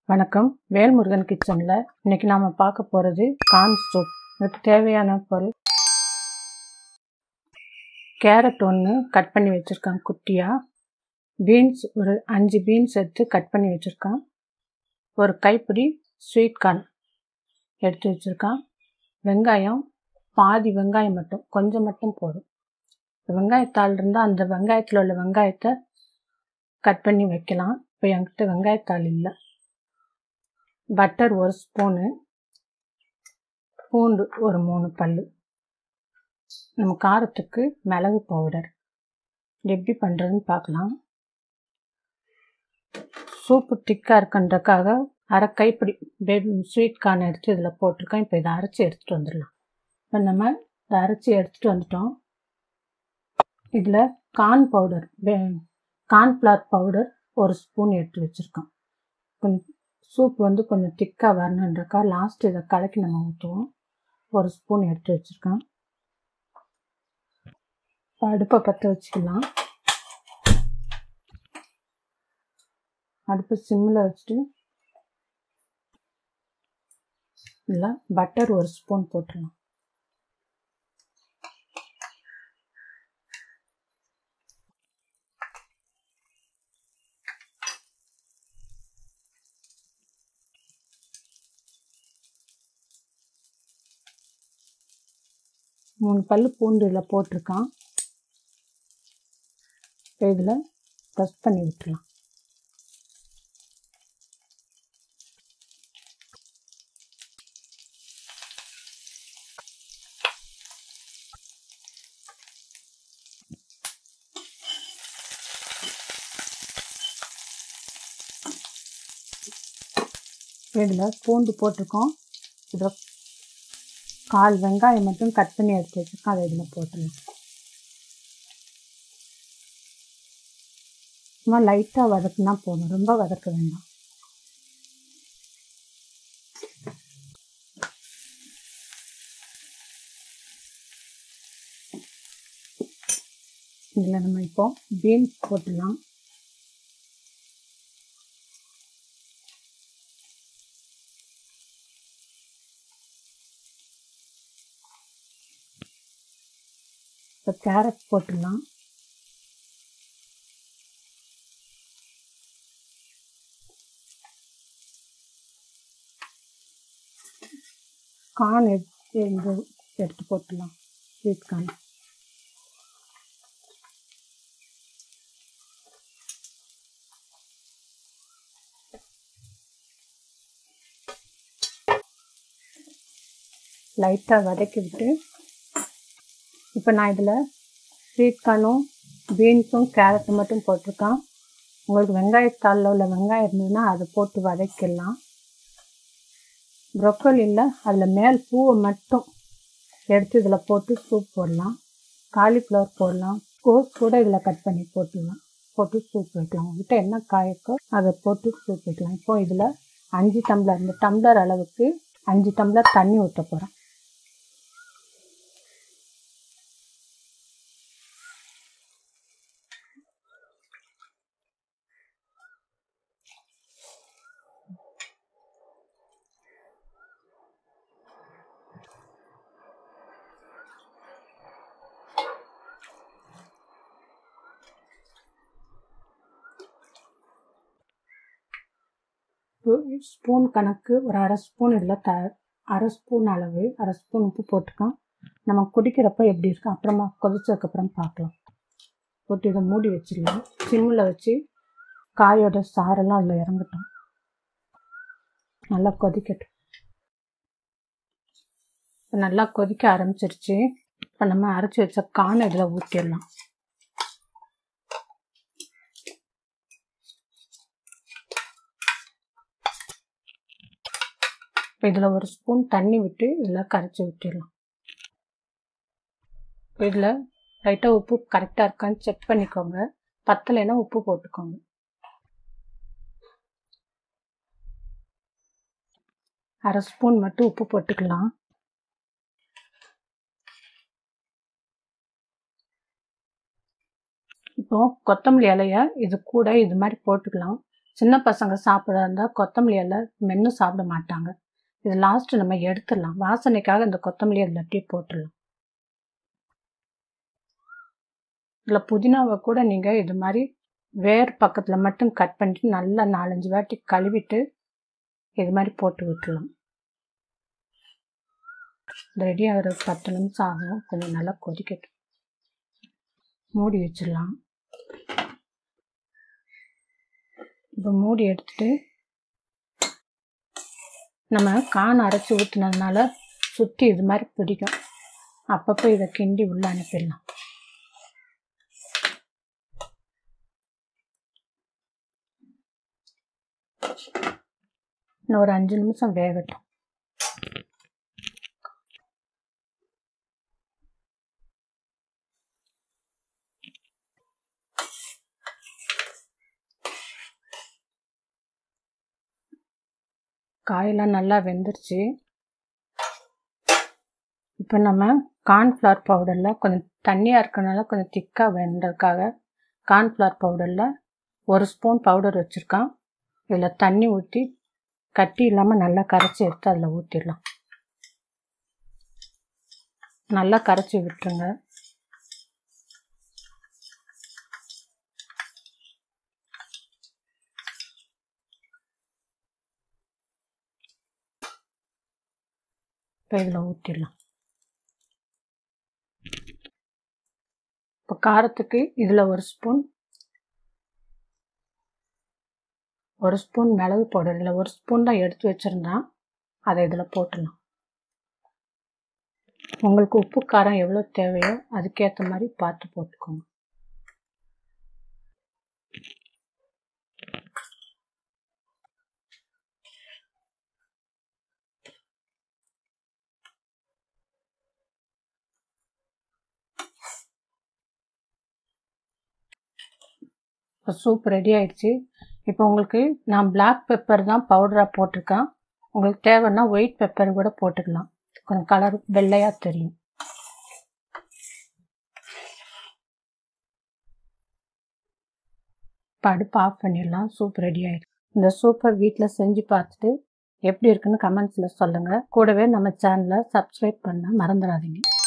வணக்கம் வேல்முருகன் கிச்சனில் இன்னைக்கு நாம் பார்க்க போகிறது கார்ன் சூப் இதுக்கு தேவையான பொருள் கேரட் ஒன்று கட் பண்ணி வச்சுருக்கேன் குட்டியாக பீன்ஸ் ஒரு அஞ்சு பீன்ஸ் எடுத்து கட் பண்ணி வச்சுருக்கேன் ஒரு கைப்பிடி ஸ்வீட் கார்ன் எடுத்து வச்சுருக்கேன் வெங்காயம் பாதி வெங்காயம் மட்டும் கொஞ்சம் மட்டும் போதும் வெங்காயத்தாள் இருந்தால் அந்த வெங்காயத்தில் உள்ள வெங்காயத்தை கட் பண்ணி வைக்கலாம் இப்போ என்கிட்ட வெங்காயத்தாள் இல்லை பட்டர் ஒரு ஸ்பூனு பூண்டு ஒரு மூணு பல் நம்ம காரத்துக்கு மிளகு பவுடர் எப்படி பண்ணுறதுன்னு பார்க்கலாம் சூப்பு திக்காக இருக்குன்றக்காக அரை கைப்பிடி பேபி ஸ்வீட் கார்ன் எடுத்து இதில் போட்டிருக்கேன் இப்போ இதை அரைச்சி எடுத்துகிட்டு வந்துடலாம் இப்போ நம்ம இதை அரைச்சி எடுத்துகிட்டு வந்துட்டோம் இதில் கார்ன் பவுடர் கார்ன்ஃப்ளவர் பவுடர் ஒரு ஸ்பூன் எடுத்து வச்சுருக்கோம் கொஞ்சம் சூப் வந்து கொஞ்சம் திக்காக வரணுன்றக்கா லாஸ்ட் இதை கலக்கி நம்ம ஊற்றுவோம் ஒரு ஸ்பூன் எடுத்து வச்சுருக்கேன் அடுப்பை பற்ற வச்சுக்கலாம் அடுப்பு சிம்மில் வச்சுட்டு இல்லை பட்டர் ஒரு ஸ்பூன் போட்டுடலாம் மூணு பல் பூண்டு இதில் போட்டிருக்கான் இப்போ இதில் ப்ரெஸ் பண்ணி விட்டுலாம் இதில் பூண்டு போட்டிருக்கோம் இதில் கால் வெங்காயம் மட்டும் கட் பண்ணி எடுத்து வச்சுருக்கோம் அதை இதில் போட்டுடலாம் சும்மா லைட்டாக வதக்குனா போதும் ரொம்ப வதக்க வேண்டாம் இதில் நம்ம இப்போ பீன்ஸ் போட்டுடலாம் இப்போ கேரட் போட்டுடலாம் கார்ன் எடுத்து இந்த எடுத்து போட்டுடலாம் ஸ்வீட் கார்ன் லைட்டாக வதக்கி விட்டு இப்போ நான் இதில் ஸ்வீட் கார்னும் பீன்ஸும் கேரட்டும் மட்டும் போட்டிருக்கேன் உங்களுக்கு வெங்காயத்தாளில் உள்ள வெங்காயம் இருந்ததுன்னா அதை போட்டு வதக்கிடலாம் ப்ரொக்கோலியில் அதில் மேல் பூவை மட்டும் எடுத்து இதில் போட்டு சூப் போடலாம் காலிஃப்ளவர் போடலாம் கோஸ் கூட இதில் கட் பண்ணி போட்டுடலாம் போட்டு சூப் வைக்கலாம் உங்கள்கிட்ட என்ன காயக்கோ அதை போட்டு சூப் வைக்கலாம் இப்போ இதில் அஞ்சு டம்ளர் இந்த டம்ளர் அளவுக்கு அஞ்சு டம்ளர் தண்ணி ஊற்ற போகிறேன் ஸ்பூன் கணக்கு ஒரு அரை ஸ்பூன் இதில் த அரை ஸ்பூன் அளவு அரை ஸ்பூன் உப்பு போட்டுக்கலாம் நம்ம குடிக்கிறப்ப எப்படி இருக்கும் அப்புறமா கொதிச்சதுக்கப்புறம் பார்க்கலாம் போட்டு இதை மூடி வச்சிடலாம் சிம்மில் வச்சு காயோட சாரெல்லாம் அதில் இறங்கட்டும் நல்லா கொதிக்கட்டும் நல்லா கொதிக்க ஆரம்பிச்சிருச்சு இப்போ நம்ம அரைச்சி வச்ச கானை இதில் ஊற்றிடலாம் இப்போ இதில் ஒரு ஸ்பூன் தண்ணி விட்டு இதில் கரைச்சி விட்டுடலாம் இதில் லைட்டாக உப்பு கரெக்டாக இருக்கான்னு செக் பண்ணிக்கோங்க பத்தலைன்னா உப்பு போட்டுக்கோங்க அரை ஸ்பூன் மட்டும் உப்பு போட்டுக்கலாம் இப்போ கொத்தமல்லி இலைய இது கூட இது மாதிரி போட்டுக்கலாம் சின்ன பசங்க சாப்பிட்றதா இருந்தால் கொத்தமல்லி எல்லாம் மென்று சாப்பிட மாட்டாங்க இது லாஸ்ட்டு நம்ம எடுத்துடலாம் வாசனைக்காக இந்த கொத்தமல்லி அதில் அப்படியே போட்டுடலாம் இதில் புதினாவை கூட நீங்கள் இது மாதிரி வேர் பக்கத்தில் மட்டும் கட் பண்ணிட்டு நல்லா நாலஞ்சு வாட்டி கழுவிட்டு இது மாதிரி போட்டு விட்டுலாம் ரெடி ஆகிற பத்து நிமிஷம் ஆகும் கொஞ்சம் நல்லா கொதிக்கட்டும் மூடி வச்சிடலாம் இப்போ மூடி எடுத்துட்டு நம்ம கான் அரைச்சி ஊற்றுனதுனால சுற்றி இது மாதிரி பிடிக்கும் அப்பப்போ இதை கிண்டி உள்ளே அனுப்பிடலாம் இன்னும் ஒரு அஞ்சு நிமிஷம் வேகட்டும் காயெல்லாம் நல்லா வெந்துருச்சு இப்போ நம்ம கார்ன்ஃப்ளவர் பவுடரில் கொஞ்சம் தண்ணியாக இருக்கனால கொஞ்சம் திக்காக வெந்ததுக்காக கார்ன்ஃப்ளவர் பவுடரில் ஒரு ஸ்பூன் பவுடர் வச்சுருக்கான் இதில் தண்ணி ஊற்றி கட்டி இல்லாமல் நல்லா கரைச்சி எடுத்து அதில் ஊற்றிடலாம் நல்லா கரைச்சி விட்டுருங்க இப்போ இதில் ஊற்றிடலாம் இப்போ காரத்துக்கு இதில் ஒரு ஸ்பூன் ஒரு ஸ்பூன் மிளகு பவுடர் இல்லை ஒரு ஸ்பூன் தான் எடுத்து வச்சுருந்தான் அதை இதில் போட்டுடலாம் உங்களுக்கு உப்பு காரம் எவ்வளோ தேவையோ அதுக்கேற்ற மாதிரி பார்த்து போட்டுக்கோங்க இப்போ சூப் ரெடி ஆயிடுச்சு இப்போ உங்களுக்கு நான் பிளாக் பெப்பர் தான் பவுடராக போட்டிருக்கேன் உங்களுக்கு தேவைன்னா ஒயிட் பெப்பர் கூட போட்டுக்கலாம் கொஞ்சம் கலர் வெள்ளையாக தெரியும் இப்போ அடுப்பு ஆஃப் பண்ணிடலாம் சூப் ரெடி ஆயிடுச்சு இந்த சூப்பை வீட்டில் செஞ்சு பார்த்துட்டு எப்படி இருக்குன்னு கமெண்ட்ஸில் சொல்லுங்கள் கூடவே நம்ம சேனலை சப்ஸ்கிரைப் பண்ண மறந்துடாதீங்க